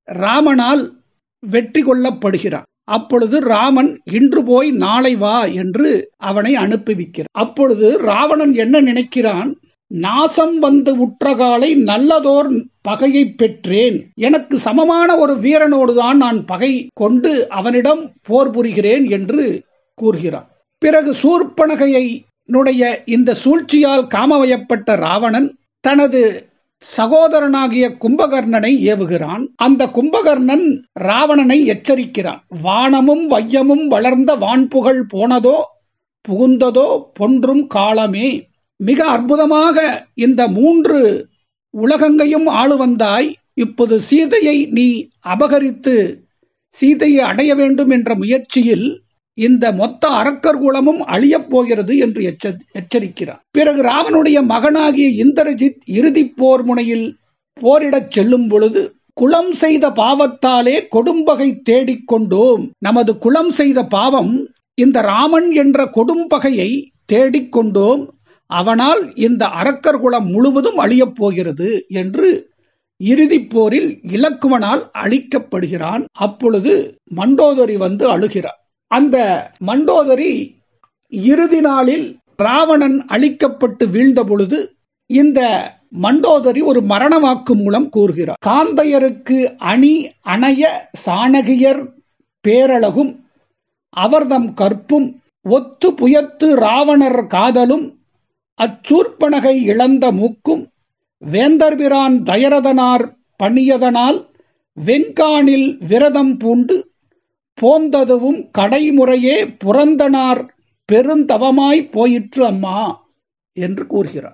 ராமனால் வெற்றி கொள்ளப்படுகிறான் அப்பொழுது ராமன் இன்று போய் நாளை வா என்று அவனை அனுப்பி வைக்கிறான் அப்பொழுது ராவணன் என்ன நினைக்கிறான் நாசம் வந்து உற்றகாலை நல்லதோர் பகையை பெற்றேன் எனக்கு சமமான ஒரு வீரனோடுதான் நான் பகை கொண்டு அவனிடம் போர் புரிகிறேன் என்று கூறுகிறான் பிறகு சூர்பனகையை னுடைய இந்த சூழ்ச்சியால் காமவயப்பட்ட ராவணன் தனது சகோதரனாகிய கும்பகர்ணனை ஏவுகிறான் அந்த கும்பகர்ணன் ராவணனை எச்சரிக்கிறான் வானமும் வையமும் வளர்ந்த வான்புகழ் போனதோ புகுந்ததோ பொன்றும் காலமே மிக அற்புதமாக இந்த மூன்று உலகங்கையும் ஆளு வந்தாய் இப்போது சீதையை நீ அபகரித்து சீதையை அடைய வேண்டும் என்ற முயற்சியில் இந்த மொத்த அரக்கர் குலமும் அழியப் போகிறது என்று எச்சரிக்கிறார் பிறகு ராமனுடைய மகனாகிய இந்திரஜித் இறுதி போர் முனையில் போரிடச் செல்லும் பொழுது குளம் செய்த பாவத்தாலே கொடும்பகை தேடிக்கொண்டோம் நமது குளம் செய்த பாவம் இந்த ராமன் என்ற கொடும்பகையை தேடிக்கொண்டோம் அவனால் இந்த அரக்கர் குலம் முழுவதும் அழியப் போகிறது என்று இறுதிப் போரில் இலக்குவனால் அழிக்கப்படுகிறான் அப்பொழுது மண்டோதரி வந்து அழுகிறார் அந்த மண்டோதரி இறுதி நாளில் ராவணன் அழிக்கப்பட்டு வீழ்ந்த பொழுது இந்த மண்டோதரி ஒரு மரண வாக்கு மூலம் கூறுகிறார் காந்தையருக்கு அணி அணைய சாணகியர் பேரழகும் அவர்தம் கற்பும் ஒத்து புயத்து ராவணர் காதலும் அச்சூர்பனகை இழந்த மூக்கும் வேந்தர்பிரான் தயரதனார் பணியதனால் வெங்கானில் விரதம் பூண்டு போந்ததுவும் கடைமுறையே புறந்தனார் பெருந்தவமாய் போயிற்று அம்மா என்று கூறுகிறார்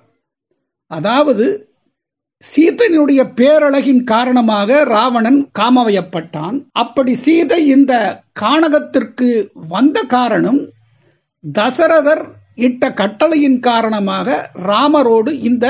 அதாவது சீதனுடைய பேரழகின் காரணமாக ராவணன் காமவயப்பட்டான் அப்படி சீதை இந்த கானகத்திற்கு வந்த காரணம் தசரதர் இட்ட கட்டளையின் காரணமாக ராமரோடு இந்த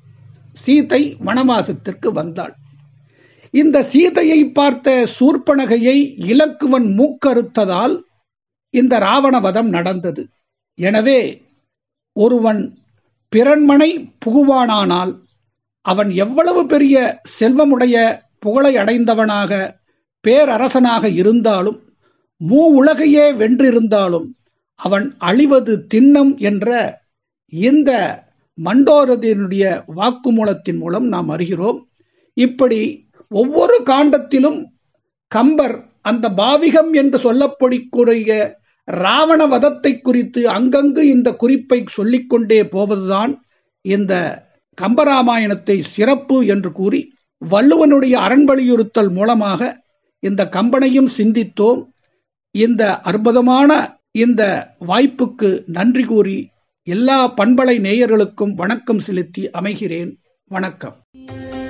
சீதை வனவாசத்திற்கு வந்தாள் இந்த சீதையை பார்த்த சூர்பனகையை இலக்குவன் மூக்கறுத்ததால் இந்த ராவணவதம் நடந்தது எனவே ஒருவன் பிறன்மனை புகுவானானால் அவன் எவ்வளவு பெரிய செல்வமுடைய புகழை அடைந்தவனாக பேரரசனாக இருந்தாலும் மூ உலகையே வென்றிருந்தாலும் அவன் அழிவது திண்ணம் என்ற இந்த மண்டோரதினுடைய வாக்குமூலத்தின் மூலம் நாம் அறிகிறோம் இப்படி ஒவ்வொரு காண்டத்திலும் கம்பர் அந்த பாவிகம் என்று சொல்லப்படக்கூடிய ராவண வதத்தை குறித்து அங்கங்கு இந்த குறிப்பை சொல்லிக்கொண்டே போவதுதான் இந்த கம்பராமாயணத்தை சிறப்பு என்று கூறி வள்ளுவனுடைய அரண்வலியுறுத்தல் மூலமாக இந்த கம்பனையும் சிந்தித்தோம் இந்த அற்புதமான இந்த வாய்ப்புக்கு நன்றி கூறி எல்லா பண்பலை நேயர்களுக்கும் வணக்கம் செலுத்தி அமைகிறேன் வணக்கம்